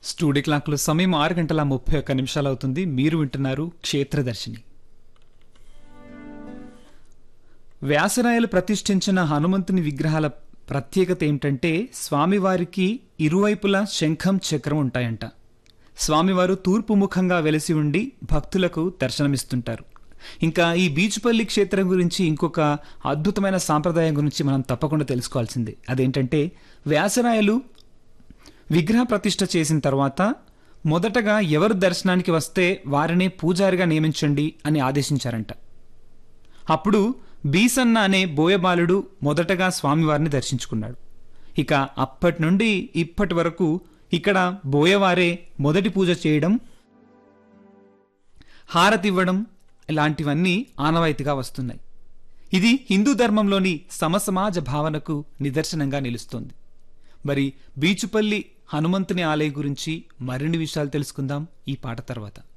studio క్లాక్లో సమయం ఆరు గంటల ముప్పై ఒక్క నిమిషాలు అవుతుంది మీరు వింటున్నారు క్షేత్రదర్శిని వ్యాసరాయలు ప్రతిష్ఠించిన హనుమంతుని విగ్రహాల ప్రత్యేకత ఏమిటంటే స్వామివారికి ఇరువైపులా శంఖం చక్రం ఉంటాయంట స్వామివారు తూర్పు ముఖంగా వెలిసి ఉండి భక్తులకు దర్శనమిస్తుంటారు ఇంకా ఈ బీచుపల్లి క్షేత్రం గురించి ఇంకొక అద్భుతమైన సాంప్రదాయం గురించి మనం తప్పకుండా తెలుసుకోవాల్సిందే అదేంటంటే వ్యాసరాయలు విగ్రహ ప్రతిష్ఠ చేసిన తర్వాత మొదటగా ఎవరు దర్శనానికి వస్తే వారినే పూజారిగా నియమించండి అని ఆదేశించారంట అప్పుడు బీసన్న అనే బోయబాలుడు మొదటగా స్వామివారిని దర్శించుకున్నాడు ఇక అప్పటి నుండి ఇప్పటి వరకు ఇక్కడ బోయవారే మొదటి పూజ చేయడం హారతివ్వడం ఇలాంటివన్నీ ఆనవాయితీగా వస్తున్నాయి ఇది హిందూ ధర్మంలోని సమసమాజ భావనకు నిదర్శనంగా నిలుస్తోంది మరి బీచుపల్లి హనుమంతుని ఆలయం గురించి మరిన్ని విషయాలు తెలుసుకుందాం ఈ పాట తర్వాత